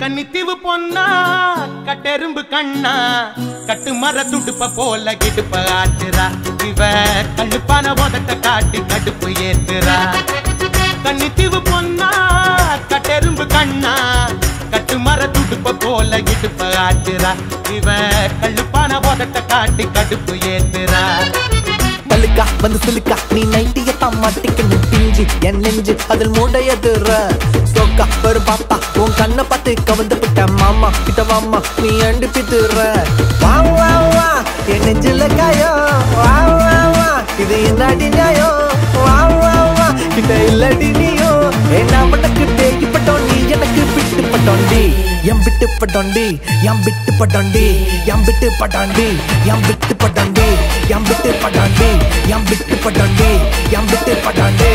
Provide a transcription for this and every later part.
கன்னித்தீவு பொன்னா கட்டெரும்பு கண்ணா கட்டு மர துடுப்ப போல கிடுப்ப ஆட்டுறா இவ கழுப்பான உதட்ட காட்டி கடுப்பு ஏத்துறா கன்னித்தீவு பொன்னா கட்டெரும்பு கண்ணா கட்டு மர துடுப்ப போல இடுப்ப ஆட்டுறா இவ கழுப்பான உதட்ட காட்டி கடுப்பு ஏத்துறா தலுக்கா வந்து சிலுக்கா நீ நைட்டியத்தான் மாட்டிக்கணும் பிஞ்சு என் நெஞ்சு அதில் மூடையதுற சோக்கா ஒரு பாப்பா உன் கண்ணை பார்த்து கவந்து விட்ட மாமா கிட்ட வாமா நீ அண்டு பித்துற வா வா வா என் நெஞ்சில காயோ வா வா வா இது என்னடி நியாயோ வா வா வா கிட்ட இல்லடி நீயோ என்ன பட்டக்கு தேக்கி பட்டோம் நீ எனக்கு விட்டு பட்டோண்டி எம் விட்டு பட்டோண்டி எம் விட்டு பட்டோண்டி எம் விட்டு பட்டாண்டி எம் விட்டு பட்டாண்டி எம் விட்டு பட்டாண்டி எம் விட்டு பட்டாண்டி எம் விட்டு பட்டாண்டி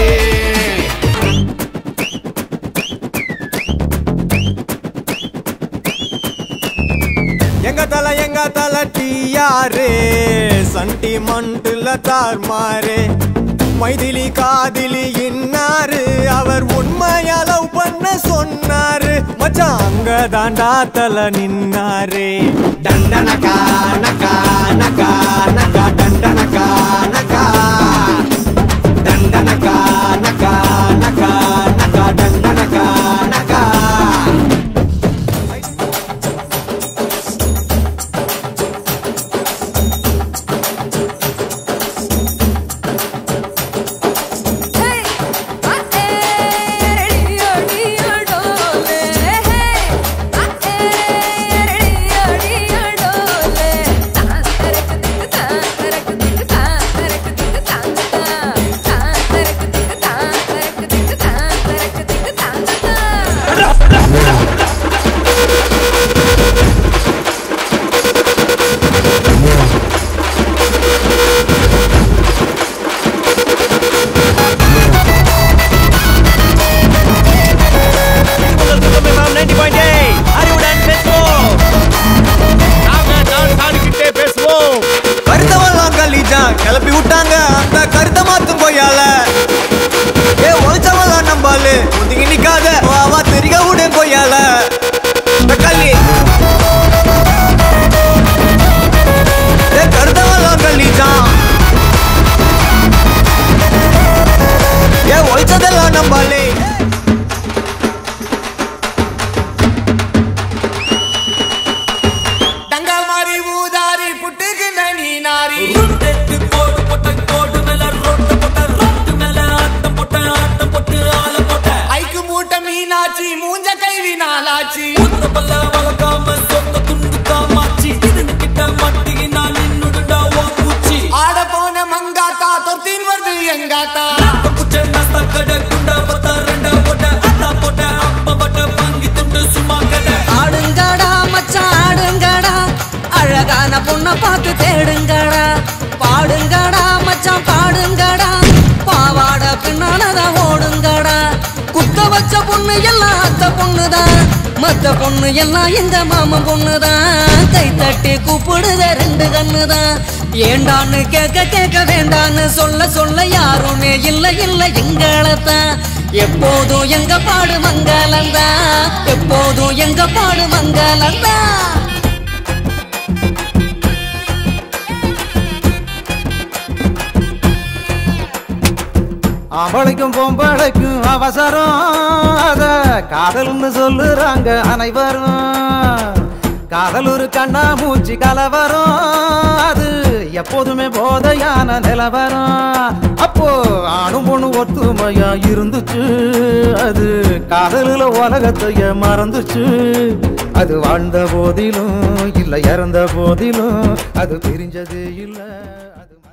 எங்க தல எங்க தல டியாரு சண்டி மண்டுல தார்மாரு மைதிலி காதிலி இன்னாரு அவர் உண்மையா லவ் பண்ண சொன்னாரு மச்சான் அங்க தாண்டா தல நின்னாரு டண்டனகா நகா நகா நகா டண்டனகா நகா டண்டனகா நகா நகா நகா டண்டனகா நகா Hey, ah eh, dio dio dole. Hey, ah eh, dio dio dole. Tan tarak tik tan tarak tik tan tarak tik tan tan tan tarak tik tan tarak tik tan tarak tik tan tan. கருத்தவெல்லாம் கலீஜான் கிளப்பி விட்டாங்க அந்த கருத்தை மாத்தும் கொய்யால ஏ ஒழிச்சவெல்லாம் நம்பாலு ஒதுங்கி நிக்காத வா வா தெரிக விடு கொய்யால கல்லி ஏ கருத்தவெல்லாம் கலீஜான் ஏ ஒழிச்சதெல்லாம் நம்பாலே டங்கா மாறி ஊதாரி புட்டுக்கு நனி நாரி ஐக்கு மூட்டை மீனாச்சி மூஞ்ச கைவி நாளாச்சி ஆட போன மங்காத்தா தொத்தின் வருது எங்காத்தா ஆடுங்கடா மச்சான் ஆடுங்கடா அழகான பொண்ண பார்த்து தேடுங்கடா பாடுங்கடா மச்சான் பாடுங்கடா பாவாட பின்னானதா ஓடுங்கடா குத்த வச்ச பொண்ணு எல்லாம் அத்த பொண்ணுதான் மத்த பொண்ணு எல்லாம் எங்க மாமன் பொண்ணுதான் கை தட்டி கூப்பிடுத ரெண்டு கண்ணுதான் ஏண்டான்னு கேட்க கேட்க வேண்டான்னு சொல்ல சொல்ல யாருமே இல்ல இல்ல எங்களத்தான் எப்போதும் எங்க பாடு மங்களந்தான் எப்போதும் எங்க பாடு மங்களந்தான் ஆம்பளைக்கும் பொம்பளைக்கும் அவசரம் அத காதல்னு சொல்லுறாங்க அனைவரும் காதல் ஒரு கண்ணா மூச்சு கலவரம் அது எப்போதுமே போதையான நிலவரம் அப்போ ஆணும் பொண்ணு ஒத்துமையா இருந்துச்சு அது காதலில் உலகத்தைய மறந்துச்சு அது வாழ்ந்த போதிலும் இல்ல இறந்த போதிலும் அது பிரிஞ்சது இல்ல அது